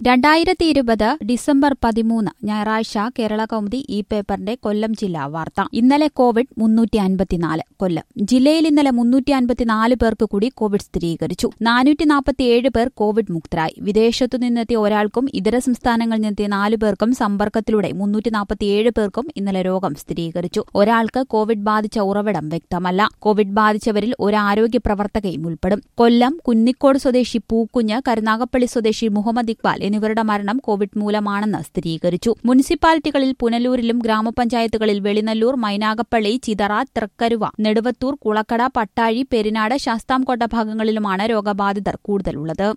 രണ്ടായിരത്തി ഇരുപത് ഡിസംബർ പതിമൂന്ന് ഞായറാഴ്ച കേരള കൗമുദി ഈ പേപ്പറിന്റെ കൊല്ലം ജില്ലാ വാർത്ത ഇന്നലെ കോവിഡ് മുന്നൂറ്റി അൻപത്തിനാല് കൊല്ലം ജില്ലയിൽ ഇന്നലെ മുന്നൂറ്റി അൻപത്തിനാല് പേർക്ക് കൂടി കോവിഡ് സ്ഥിരീകരിച്ചു നാനൂറ്റി നാൽപ്പത്തിയേഴ് പേർ കോവിഡ് മുക്തരായി വിദേശത്തു നിന്നെത്തിയ ഒരാൾക്കും ഇതര സംസ്ഥാനങ്ങളിൽ നിന്നെത്തിയ നാലു പേർക്കും സമ്പർക്കത്തിലൂടെ മുന്നൂറ്റി നാൽപ്പത്തിയേഴ് പേർക്കും ഇന്നലെ രോഗം സ്ഥിരീകരിച്ചു ഒരാൾക്ക് കോവിഡ് ബാധിച്ച ഉറവിടം വ്യക്തമല്ല കോവിഡ് ബാധിച്ചവരിൽ ഒരു ആരോഗ്യ പ്രവർത്തകയും ഉൾപ്പെടും കൊല്ലം കുന്നിക്കോട് സ്വദേശി പൂക്കുഞ്ഞ് കരുനാഗപ്പള്ളി സ്വദേശി മുഹമ്മദ് ഇക്ബാൽ എന്നിവരുടെ മരണം കോവിഡ് മൂലമാണെന്ന് സ്ഥിരീകരിച്ചു മുനിസിപ്പാലിറ്റികളിൽ പുനലൂരിലും ഗ്രാമപഞ്ചായത്തുകളിൽ വെളിനല്ലൂർ മൈനാഗപ്പള്ളി ചിതറ തൃക്കരുവ നെടുവത്തൂർ കുളക്കട പട്ടാഴി പെരിനാട് ശാസ്താംകോട്ട ഭാഗങ്ങളിലുമാണ് രോഗബാധിതർ കൂടുതലുള്ളത്